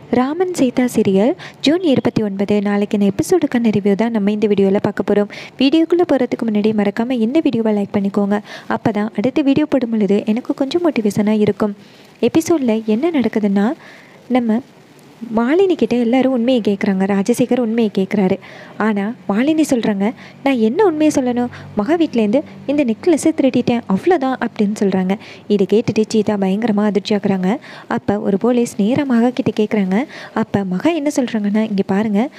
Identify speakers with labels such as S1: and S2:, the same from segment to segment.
S1: Raman Sita serial June இருபத்தி ஒன்பது நாளைக்கான எபிசோடுக்கான ரிவ்யூ தான் நம்ம இந்த வீடியோவில் பார்க்க போகிறோம் வீடியோக்குள்ளே போகிறதுக்கு முன்னாடி மறக்காமல் இந்த வீடியோவை லைக் பண்ணிக்கோங்க அப்போ தான் அடுத்த வீடியோ போடும் பொழுது எனக்கு கொஞ்சம் மோட்டிவேஷனாக இருக்கும் எபிசோடில் என்ன நடக்குதுன்னா நம்ம மாலினி கிட்ட எல்லாரும் உண்மையை கேட்குறாங்க ராஜசேகர் உண்மையை கேட்குறாரு ஆனால் மாலினி சொல்கிறாங்க நான் என்ன உண்மையை சொல்லணும் மகா வீட்டிலேருந்து இந்த நெக்லஸை திருடிட்டேன் அவ்வளோதான் அப்படின்னு சொல்கிறாங்க இதை கேட்டுட்டு சீதா பயங்கரமாக அதிர்ச்சி ஆக்குறாங்க அப்போ ஒரு போலீஸ் நேராக மகா கிட்ட கேட்குறாங்க அப்போ மகா என்ன சொல்கிறாங்கன்னா இங்கே பாருங்கள்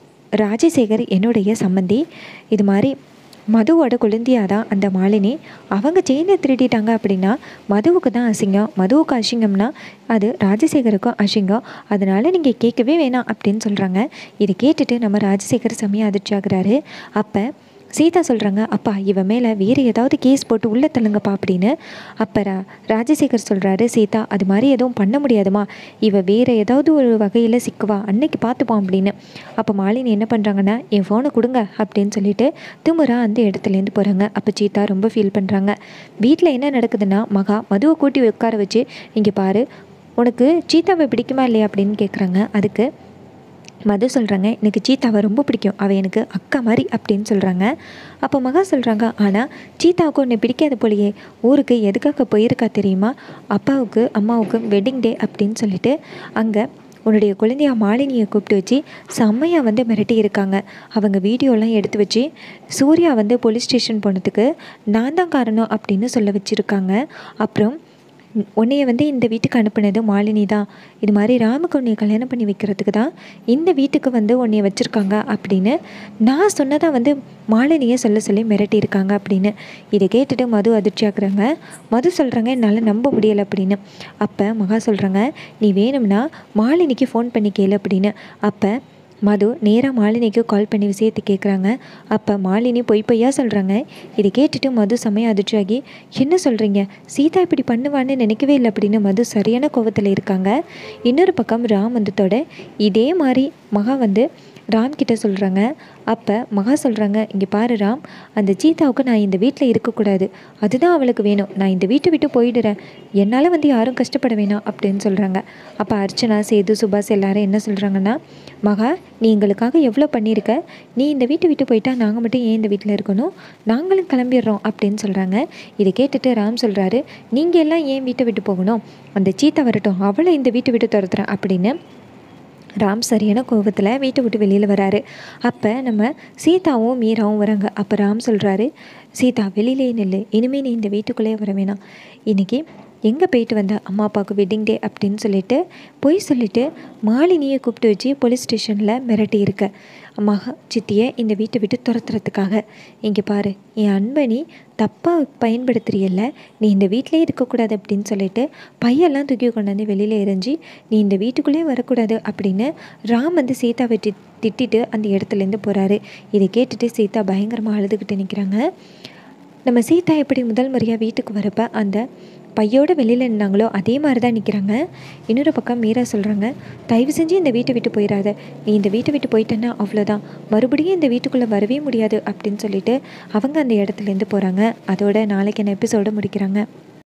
S1: ராஜசேகர் என்னுடைய சம்மந்தி இது மாதிரி மதுவோட குழந்தையாக தான் அந்த மாலினி அவங்க செயினை திருடிட்டாங்க அப்படின்னா மதுவுக்கு தான் அசிங்கம் மதுவுக்கு அசிங்கம்னா அது ராஜசேகருக்கும் அசிங்கம் அதனால் நீங்கள் கேட்கவே வேணாம் அப்படின்னு சொல்கிறாங்க இதை கேட்டுட்டு நம்ம ராஜசேகர் செம்மையாக அதிர்ச்சி ஆகுறாரு அப்போ சீதா சொல்கிறாங்க அப்பா இவன் மேலே வேறு ஏதாவது கேஸ் போட்டு உள்ளே தள்ளுங்கப்பா அப்படின்னு அப்போ ரா ராஜசேகர் சொல்கிறாரு சீதா அது மாதிரி எதுவும் பண்ண முடியாதுமா இவ வேறு ஏதாவது ஒரு வகையில் சிக்குவா அன்னைக்கு பார்த்துப்போம் அப்படின்னு அப்போ மாலினி என்ன பண்ணுறாங்கன்னா என் ஃபோனை கொடுங்க அப்படின்னு சொல்லிட்டு திமுறா அந்த இடத்துலேருந்து போகிறாங்க அப்போ சீதா ரொம்ப ஃபீல் பண்ணுறாங்க வீட்டில் என்ன நடக்குதுன்னா மகா மதுவை கூட்டி உட்கார வச்சு இங்கே பாரு உனக்கு சீதாவை பிடிக்குமா இல்லையா அப்படின்னு கேட்குறாங்க அதுக்கு மது சொல்கிறாங்க எனக்கு சீதாவை ரொம்ப பிடிக்கும் அவள் எனக்கு அக்கா மாதிரி அப்படின்னு சொல்கிறாங்க அப்போ மகா சொல்கிறாங்க ஆனால் சீதாவுக்கு உன்னை பிடிக்காத போலியே ஊருக்கு எதுக்காக போயிருக்கா தெரியுமா அப்பாவுக்கு அம்மாவுக்கு வெட்டிங் டே அப்படின்னு சொல்லிட்டு அங்கே உன்னுடைய குழந்தையா மாலினியை கூப்பிட்டு வச்சு செம்மையாக வந்து மிரட்டி இருக்காங்க அவங்க வீடியோலாம் எடுத்து வச்சு சூர்யா வந்து போலீஸ் ஸ்டேஷன் போனதுக்கு நான் தான் காரணம் அப்படின்னு சொல்ல வச்சுருக்காங்க அப்புறம் உன்னைய வந்து இந்த வீட்டுக்கு அனுப்புனது மாலினி தான் இது மாதிரி ராமுக்கு உன்னைய கல்யாணம் பண்ணி வைக்கிறதுக்கு தான் இந்த வீட்டுக்கு வந்து உன்னைய வச்சுருக்காங்க அப்படின்னு நான் சொன்னதாக வந்து மாலினியை சொல்ல சொல்லி மிரட்டியிருக்காங்க அப்படின்னு இதை கேட்டுட்டு மது அதிர்ச்சி ஆக்குறாங்க மது சொல்கிறாங்க என்னால் நம்ப முடியலை அப்படின்னு அப்போ மகா சொல்கிறாங்க நீ வேணும்னா மாலினிக்கு ஃபோன் பண்ணி கேளு அப்படின்னு அப்போ மது நேராக மாலினிக்கு கால் பண்ணி விஷயத்தை கேட்குறாங்க அப்போ மாலினி பொய் பொய்யா சொல்கிறாங்க இதை கேட்டுட்டு மது செம்மையாக அதிர்ச்சியாகி என்ன சொல்கிறீங்க சீதா இப்படி பண்ணுவான்னு நினைக்கவே இல்லை அப்படின்னு மது சரியான கோவத்தில் இருக்காங்க இன்னொரு பக்கம் ராம் வந்ததோட இதே மாதிரி மகா வந்து ராம் கிட்ட சொல்கிறாங்க அப்போ மகா சொல்கிறாங்க இங்கே பாரு ராம் அந்த சீதாவுக்கு நான் இந்த வீட்டில் இருக்கக்கூடாது அதுதான் அவளுக்கு வேணும் நான் இந்த வீட்டை விட்டு போயிடுறேன் என்னால் வந்து யாரும் கஷ்டப்பட வேணாம் அப்படின்னு சொல்கிறாங்க அப்போ அர்ச்சனா சேது சுபாஷ் எல்லாரும் என்ன சொல்கிறாங்கன்னா மகா நீ எங்களுக்காக எவ்வளோ பண்ணியிருக்க நீ இந்த வீட்டை விட்டு போயிட்டா நாங்கள் மட்டும் ஏன் இந்த வீட்டில் இருக்கணும் நாங்களும் கிளம்பிடுறோம் அப்படின்னு சொல்கிறாங்க இதை கேட்டுட்டு ராம் சொல்கிறாரு நீங்கள் எல்லாம் ஏன் வீட்டை விட்டு போகணும் அந்த சீத்தா வரட்டும் அவளை இந்த வீட்டை விட்டு துரத்துறேன் அப்படின்னு ராம் சரியான கோபத்தில் வீட்டை விட்டு வெளியில் வராரு அப்போ நம்ம சீதாவும் மீராவும் வராங்க அப்போ ராம் சொல்கிறாரு சீதா வெளியிலே நில்லு இனிமேல் நீ இந்த வீட்டுக்குள்ளேயே வர வேணாம் இன்றைக்கி எங்கே போயிட்டு வந்த அம்மா அப்பாவுக்கு வெட்டிங் டே அப்படின்னு சொல்லிட்டு பொய் சொல்லிட்டு மாலினியை கூப்பிட்டு வச்சு போலீஸ் ஸ்டேஷனில் மிரட்டி இருக்க மகா சித்தியை இந்த வீட்டை விட்டு துரத்துறதுக்காக இங்கே பாரு என் அன்பை நீ தப்பாக பயன்படுத்துறியல்ல நீ இந்த வீட்டிலே இருக்கக்கூடாது அப்படின்னு சொல்லிட்டு பையெல்லாம் தூக்கி கொண்டாந்து வெளியில் எரிஞ்சு நீ இந்த வீட்டுக்குள்ளேயே வரக்கூடாது அப்படின்னு ராம் வந்து சீதாவை தி திட்டிட்டு அந்த இடத்துலேருந்து போகிறாரு இதை கேட்டுட்டு சீதா பயங்கரமாக அழுதுகிட்டு நிற்கிறாங்க நம்ம சீதா எப்படி முதல் முறையாக வீட்டுக்கு வரப்போ அந்த பையோட வெளியில் நின்னாங்களோ அதே மாதிரி தான் நிற்கிறாங்க இன்னொரு பக்கம் மீரா சொல்கிறாங்க தயவு செஞ்சு இந்த வீட்டை விட்டு போயிடாத நீ இந்த வீட்டை விட்டு போயிட்டேன்னா அவ்வளோதான் மறுபடியும் இந்த வீட்டுக்குள்ளே வரவே முடியாது அப்படின்னு சொல்லிட்டு அவங்க அந்த இடத்துலேருந்து போகிறாங்க அதோட நாளைக்கான எபிசோட முடிக்கிறாங்க